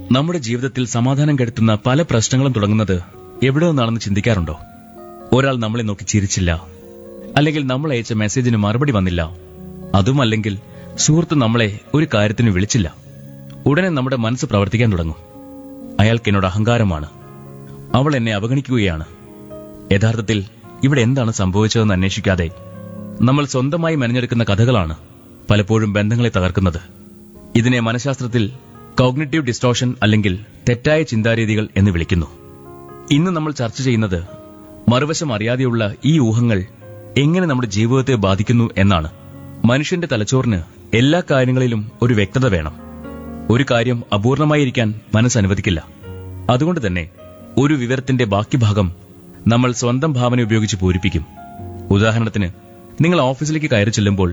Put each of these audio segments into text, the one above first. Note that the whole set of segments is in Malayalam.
നമ്മുടെ ജീവിതത്തിൽ സമാധാനം കെടുത്തുന്ന പല പ്രശ്നങ്ങളും തുടങ്ങുന്നത് എവിടെ നിന്നാണെന്ന് ചിന്തിക്കാറുണ്ടോ ഒരാൾ നമ്മളെ നോക്കി ചിരിച്ചില്ല അല്ലെങ്കിൽ നമ്മൾ അയച്ച മെസ്സേജിന് മറുപടി വന്നില്ല അതുമല്ലെങ്കിൽ സുഹൃത്ത് നമ്മളെ ഒരു കാര്യത്തിന് വിളിച്ചില്ല ഉടനെ നമ്മുടെ മനസ്സ് പ്രവർത്തിക്കാൻ തുടങ്ങും അയാൾക്ക് എന്നോട് അഹങ്കാരമാണ് അവൾ എന്നെ അവഗണിക്കുകയാണ് യഥാർത്ഥത്തിൽ ഇവിടെ എന്താണ് സംഭവിച്ചതെന്ന് അന്വേഷിക്കാതെ നമ്മൾ സ്വന്തമായി മെനഞ്ഞെടുക്കുന്ന കഥകളാണ് പലപ്പോഴും ബന്ധങ്ങളെ തകർക്കുന്നത് ഇതിനെ മനഃശാസ്ത്രത്തിൽ കോഗ്നിറ്റീവ് ഡിസ്റ്റോഷൻ അല്ലെങ്കിൽ തെറ്റായ ചിന്താരീതികൾ എന്ന് വിളിക്കുന്നു ഇന്ന് നമ്മൾ ചർച്ച ചെയ്യുന്നത് മറുവശം അറിയാതെയുള്ള ഈ ഊഹങ്ങൾ എങ്ങനെ നമ്മുടെ ജീവിതത്തെ ബാധിക്കുന്നു എന്നാണ് മനുഷ്യന്റെ തലച്ചോറിന് എല്ലാ കാര്യങ്ങളിലും ഒരു വ്യക്തത വേണം ഒരു കാര്യം അപൂർണമായിരിക്കാൻ മനസ്സ് അനുവദിക്കില്ല അതുകൊണ്ട് തന്നെ ഒരു വിവരത്തിന്റെ ബാക്കി ഭാഗം നമ്മൾ സ്വന്തം ഭാവന ഉപയോഗിച്ച് പൂരിപ്പിക്കും ഉദാഹരണത്തിന് നിങ്ങൾ ഓഫീസിലേക്ക് കയറി ചെല്ലുമ്പോൾ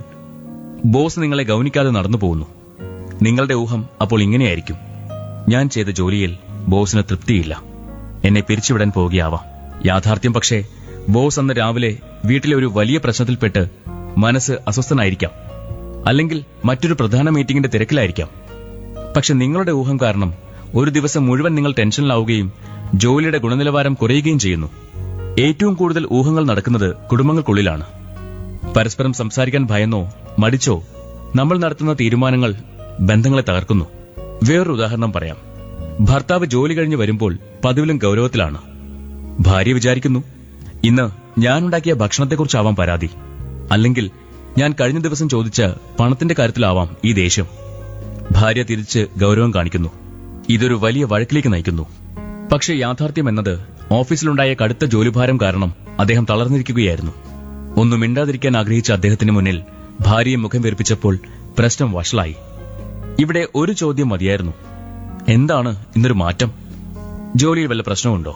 ബോസ് നിങ്ങളെ ഗൗനിക്കാതെ നടന്നു പോകുന്നു നിങ്ങളുടെ ഊഹം അപ്പോൾ ഇങ്ങനെയായിരിക്കും ഞാൻ ചെയ്ത ജോലിയിൽ ബോസിന് തൃപ്തിയില്ല എന്നെ പിരിച്ചുവിടാൻ പോവുകയാവാം യാഥാർത്ഥ്യം പക്ഷേ ബോസ് അന്ന് രാവിലെ വീട്ടിലെ ഒരു വലിയ പ്രശ്നത്തിൽപ്പെട്ട് മനസ്സ് അസ്വസ്ഥനായിരിക്കാം അല്ലെങ്കിൽ മറ്റൊരു പ്രധാന മീറ്റിംഗിന്റെ തിരക്കിലായിരിക്കാം പക്ഷെ നിങ്ങളുടെ ഊഹം കാരണം ഒരു ദിവസം മുഴുവൻ നിങ്ങൾ ടെൻഷനിലാവുകയും ജോലിയുടെ ഗുണനിലവാരം കുറയുകയും ചെയ്യുന്നു ഏറ്റവും കൂടുതൽ ഊഹങ്ങൾ നടക്കുന്നത് കുടുംബങ്ങൾക്കുള്ളിലാണ് പരസ്പരം സംസാരിക്കാൻ ഭയന്നോ മടിച്ചോ നമ്മൾ നടത്തുന്ന തീരുമാനങ്ങൾ ബന്ധങ്ങളെ തകർക്കുന്നു വേറൊരു ഉദാഹരണം പറയാം ഭർത്താവ് ജോലി കഴിഞ്ഞ് വരുമ്പോൾ പതിവിലും ഗൗരവത്തിലാണ് ഭാര്യ വിചാരിക്കുന്നു ഇന്ന് ഞാനുണ്ടാക്കിയ ഭക്ഷണത്തെക്കുറിച്ചാവാം പരാതി അല്ലെങ്കിൽ ഞാൻ കഴിഞ്ഞ ദിവസം ചോദിച്ച പണത്തിന്റെ കാര്യത്തിലാവാം ഈ ദേഷ്യം ഭാര്യ തിരിച്ച് ഗൗരവം കാണിക്കുന്നു ഇതൊരു വലിയ വഴക്കിലേക്ക് നയിക്കുന്നു പക്ഷേ യാഥാർത്ഥ്യം എന്നത് ഓഫീസിലുണ്ടായ കടുത്ത ജോലിഭാരം കാരണം അദ്ദേഹം തളർന്നിരിക്കുകയായിരുന്നു ഒന്നും മിണ്ടാതിരിക്കാൻ ആഗ്രഹിച്ച അദ്ദേഹത്തിന് മുന്നിൽ ഭാര്യയെ മുഖം വീർപ്പിച്ചപ്പോൾ പ്രശ്നം വഷളായി ഇവിടെ ഒരു ചോദ്യം മതിയായിരുന്നു എന്താണ് ഇന്നൊരു മാറ്റം ജോലിയിൽ വല്ല പ്രശ്നമുണ്ടോ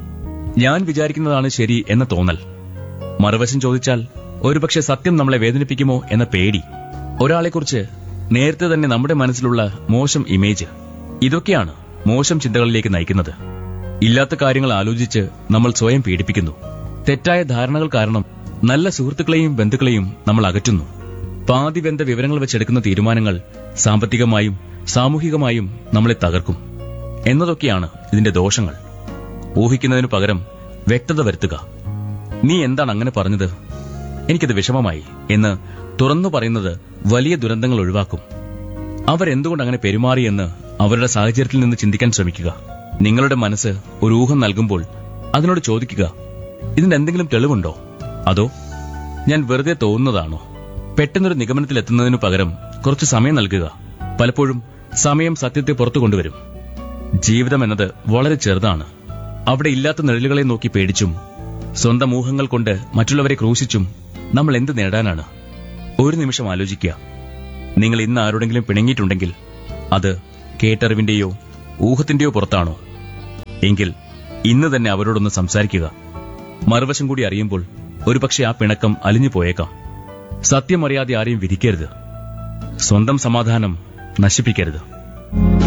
ഞാൻ വിചാരിക്കുന്നതാണ് ശരി എന്ന തോന്നൽ മറുവശം ചോദിച്ചാൽ ഒരുപക്ഷെ സത്യം നമ്മളെ വേദനിപ്പിക്കുമോ എന്ന പേടി ഒരാളെക്കുറിച്ച് നേരത്തെ തന്നെ നമ്മുടെ മനസ്സിലുള്ള മോശം ഇമേജ് ഇതൊക്കെയാണ് മോശം ചിന്തകളിലേക്ക് നയിക്കുന്നത് ഇല്ലാത്ത കാര്യങ്ങൾ ആലോചിച്ച് നമ്മൾ സ്വയം പീഡിപ്പിക്കുന്നു തെറ്റായ ധാരണകൾ കാരണം നല്ല സുഹൃത്തുക്കളെയും ബന്ധുക്കളെയും നമ്മൾ അകറ്റുന്നു പാതി വെന്ത വിവരങ്ങൾ വെച്ചെടുക്കുന്ന തീരുമാനങ്ങൾ സാമ്പത്തികമായും സാമൂഹികമായും നമ്മളെ തകർക്കും എന്നതൊക്കെയാണ് ഇതിന്റെ ദോഷങ്ങൾ ഊഹിക്കുന്നതിനു പകരം വ്യക്തത വരുത്തുക നീ എന്താണ് അങ്ങനെ പറഞ്ഞത് എനിക്കത് വിഷമമായി എന്ന് തുറന്നു പറയുന്നത് വലിയ ദുരന്തങ്ങൾ ഒഴിവാക്കും അവരെന്തുകൊണ്ട് അങ്ങനെ പെരുമാറിയെന്ന് അവരുടെ സാഹചര്യത്തിൽ നിന്ന് ചിന്തിക്കാൻ ശ്രമിക്കുക നിങ്ങളുടെ മനസ്സ് ഒരു ഊഹം നൽകുമ്പോൾ അതിനോട് ചോദിക്കുക ഇതിന് എന്തെങ്കിലും തെളിവുണ്ടോ അതോ ഞാൻ വെറുതെ തോന്നുന്നതാണോ പെട്ടെന്നൊരു നിഗമനത്തിലെത്തുന്നതിനു പകരം കുറച്ച് സമയം നൽകുക പലപ്പോഴും സമയം സത്യത്തെ പുറത്തു കൊണ്ടുവരും ജീവിതം എന്നത് വളരെ ചെറുതാണ് അവിടെ ഇല്ലാത്ത നിഴലുകളെ നോക്കി പേടിച്ചും സ്വന്തം ഊഹങ്ങൾ കൊണ്ട് മറ്റുള്ളവരെ ക്രൂശിച്ചും നമ്മൾ എന്ത് നേടാനാണ് ഒരു നിമിഷം ആലോചിക്കുക നിങ്ങൾ ഇന്ന് ആരോടെങ്കിലും പിണങ്ങിയിട്ടുണ്ടെങ്കിൽ അത് കേട്ടറിവിന്റെയോ ഊഹത്തിന്റെയോ പുറത്താണോ എങ്കിൽ ഇന്ന് തന്നെ അവരോടൊന്ന് സംസാരിക്കുക മറുവശം കൂടി അറിയുമ്പോൾ ഒരുപക്ഷെ ആ പിണക്കം അലിഞ്ഞു പോയേക്കാം സത്യം അറിയാതെ ആരെയും വിധിക്കരുത് സ്വന്തം സമാധാനം നശിപ്പിക്കരുത്